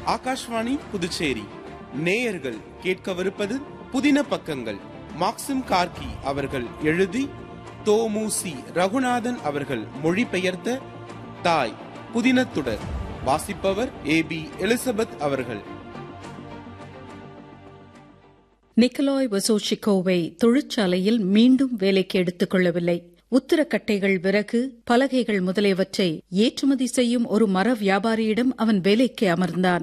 ஆகாஷ்வாணி புதுச்சேரி நேயர்கள் கேட்கவிருப்பது புதின பக்கங்கள் மாக்சிம் கார்கி அவர்கள் எழுதி தோமுசி ரகுநாதன் அவர்கள் மொழிபெயர்த்த தாய் புதினத்துடர் வாசிப்பவர் ஏ பி எலிசபெத் அவர்கள் நிக்கலாய் வசோஷிகோவை தொழிற்சாலையில் மீண்டும் வேலைக்கு எடுத்துக் கொள்ளவில்லை உத்தரக்கட்டைகள் விறகு பலகைகள் முதலியவற்றை ஏற்றுமதி செய்யும் ஒரு மர வியாபாரியிடம் அவன் வேலைக்கு அமர்ந்தான்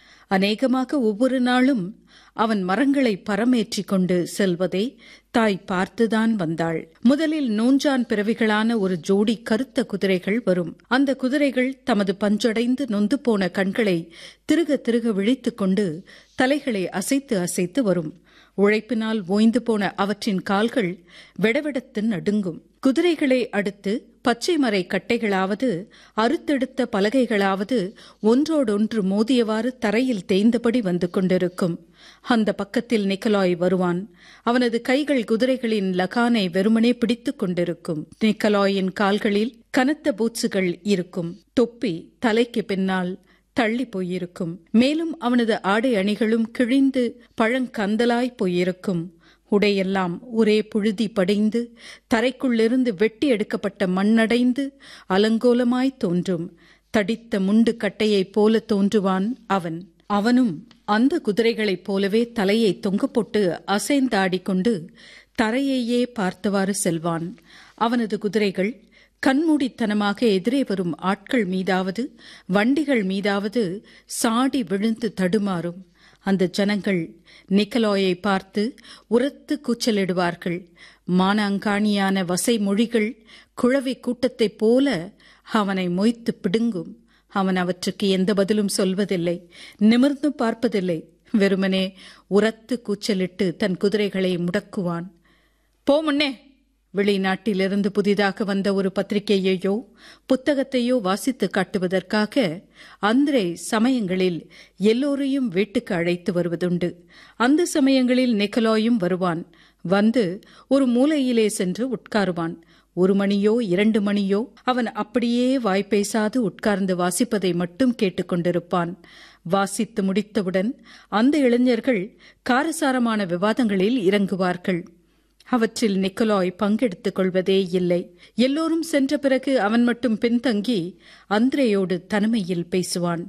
அநேகமாக ஒவ்வொரு நாளும் அவன் மரங்களை பரமேற்றிக் கொண்டு செல்வதை தாய் பார்த்துதான் வந்தாள் முதலில் நோஞ்சான் பிறவிகளான ஒரு ஜோடி கருத்த குதிரைகள் வரும் அந்த குதிரைகள் தமது பஞ்சடைந்து நொந்து போன கண்களை திருக திருக விழித்துக் கொண்டு தலைகளை அசைத்து அசைத்து வரும் உழைப்பினால் ஓய்ந்து போன அவற்றின் கால்கள் வெடவெடத்து நடுங்கும் குதிரைகளை அடுத்து பச்சை மரை கட்டைகளாவது அறுத்தெடுத்த பலகைகளாவது ஒன்றோடொன்று மோதியவாறு தரையில் தேய்ந்தபடி வந்து கொண்டிருக்கும் அந்த பக்கத்தில் நிக்கலாய் வருவான் அவனது கைகள் குதிரைகளின் லகானை வெறுமனே பிடித்துக் கொண்டிருக்கும் நிக்கலாயின் கால்களில் கனத்த பூட்சுகள் இருக்கும் தொப்பி தலைக்கு பின்னால் தள்ளி போயிருக்கும் மேலும் அவனது ஆடை அணிகளும் கிழிந்து பழங்கந்தலாய் போயிருக்கும் உடையெல்லாம் ஒரே புழுதி படைந்து தரைக்குள்ளிருந்து வெட்டி எடுக்கப்பட்ட மண்ணடைந்து அலங்கோலமாய் தோன்றும் தடித்த முண்டு கட்டையைப் போல தோன்றுவான் அவன் அவனும் அந்த குதிரைகளைப் போலவே தலையை தொங்கப்போட்டு அசைந்தாடிக்கொண்டு தரையையே பார்த்தவாறு செல்வான் அவனது குதிரைகள் கண்மூடித்தனமாக எதிரே வரும் ஆட்கள் மீதாவது வண்டிகள் மீதாவது சாடி விழுந்து தடுமாறும் அந்த ஜனங்கள் நிக்கலாயை பார்த்து உரத்து கூச்சலிடுவார்கள் மானாங்காணியான வசை மொழிகள் குழவி கூட்டத்தைப் போல அவனை மொய்த்து பிடுங்கும் அவன் அவற்றுக்கு எந்த பதிலும் சொல்வதில்லை நிமிர்ந்து பார்ப்பதில்லை வெறுமனே உரத்து கூச்சலிட்டு தன் குதிரைகளை முடக்குவான் போ முன்னே வெளிநாட்டிலிருந்து புதிதாக வந்த ஒரு பத்திரிகையையோ புத்தகத்தையோ வாசித்து காட்டுவதற்காக அந்திரே சமயங்களில் எல்லோரையும் வீட்டுக்கு அழைத்து வருவதுண்டு அந்த சமயங்களில் நிக்கலாயும் வருவான் வந்து ஒரு மூலையிலே சென்று உட்காருவான் ஒரு மணியோ இரண்டு மணியோ அவன் அப்படியே வாய் பேசாது உட்கார்ந்து வாசிப்பதை மட்டும் கேட்டுக்கொண்டிருப்பான் வாசித்து முடித்தவுடன் அந்த இளைஞர்கள் காரசாரமான விவாதங்களில் இறங்குவார்கள் அவற்றில் நிக்கலாய் பங்கெடுத்துக் கொள்வதே இல்லை எல்லோரும் சென்ற பிறகு அவன் மட்டும் பின்தங்கி அந்திரேயோடு தனிமையில் பேசுவான்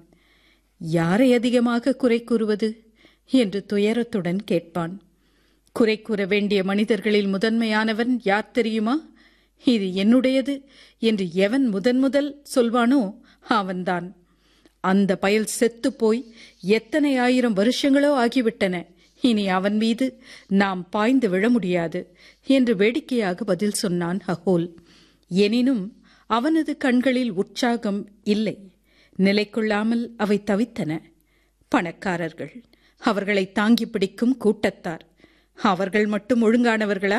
யாரை அதிகமாக குறை கூறுவது என்று துயரத்துடன் கேட்பான் குறை கூற வேண்டிய மனிதர்களில் முதன்மையானவன் யார் தெரியுமா இது என்னுடையது என்று எவன் முதன் முதல் சொல்வானோ அவன்தான் அந்த பயல் செத்து போய் எத்தனை ஆயிரம் வருஷங்களோ ஆகிவிட்டன இனி அவன் மீது நாம் பாய்ந்து விழ முடியாது என்று வேடிக்கையாக பதில் சொன்னான் ஹஹோல் எனினும் அவனது கண்களில் உற்சாகம் இல்லை நிலை கொள்ளாமல் அவை தவித்தன பணக்காரர்கள் அவர்களை தாங்கி பிடிக்கும் கூட்டத்தார் அவர்கள் மட்டும் ஒழுங்கானவர்களா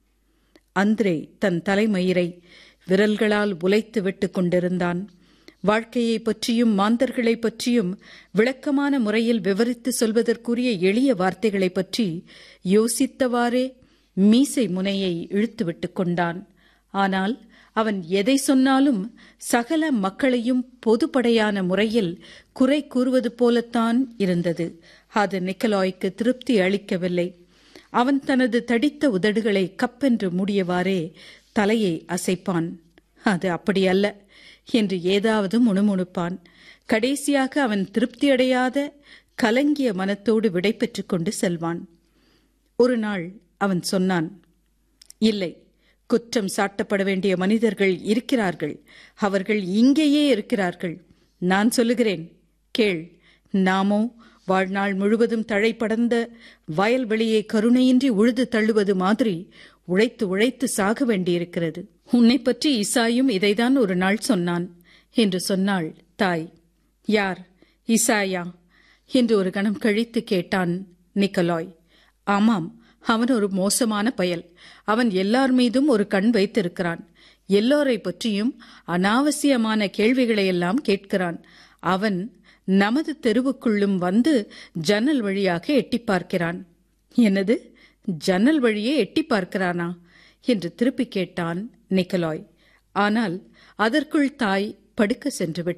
அந்திரே தன் தலைமயிரை விரல்களால் உலைத்து விட்டுக் கொண்டிருந்தான் வாழ்க்கையை பற்றியும் மாந்தர்களை பற்றியும் விளக்கமான முறையில் விவரித்து சொல்வதற்குரிய எளிய வார்த்தைகளை பற்றி யோசித்தவாறே மீசை முனையை இழுத்துவிட்டுக் கொண்டான் ஆனால் அவன் எதை சொன்னாலும் சகல மக்களையும் பொதுப்படையான முறையில் குறை கூறுவது போலத்தான் இருந்தது அது நிக்கலாய்க்கு திருப்தி அளிக்கவில்லை அவன் தனது தடித்த உதடுகளை கப்பென்று மூடியவாறே தலையை அசைப்பான் அது அப்படியல்ல என்று ஏதாவது முணுமுணுப்பான் கடைசியாக அவன் திருப்தியடையாத கலங்கிய மனத்தோடு விடை பெற்றுக் கொண்டு செல்வான் ஒரு நாள் அவன் சொன்னான் இல்லை குற்றம் சாட்டப்பட வேண்டிய மனிதர்கள் இருக்கிறார்கள் அவர்கள் இங்கேயே இருக்கிறார்கள் நான் சொல்லுகிறேன் கேள் நாமோ வாழ்நாள் முழுவதும் தழை படர்ந்த வயல்வெளியை கருணையின்றி உழுது தள்ளுவது மாதிரி உழைத்து உழைத்து சாக வேண்டியிருக்கிறது உன்னை பற்றி இசாயும் இதைதான் ஒரு நாள் சொன்னான் என்று சொன்னாள் தாய் யார் இசாயா என்று ஒரு கணம் கழித்து கேட்டான் நிக்கலாய் ஆமாம் அவன் ஒரு மோசமான பயல் அவன் எல்லார் மீதும் ஒரு கண் வைத்திருக்கிறான் எல்லோரை பற்றியும் அனாவசியமான கேள்விகளையெல்லாம் கேட்கிறான் அவன் நமது தெருவுக்குள்ளும் வந்து ஜன்னல் வழியாக எட்டி பார்க்கிறான் என்னது ஜன்னல் வழியே எட்டி பார்க்கிறானா என்று திருப்பி கேட்டான் நிக்கலாய் ஆனால் அதற்குள் தாய் படுக்க சென்று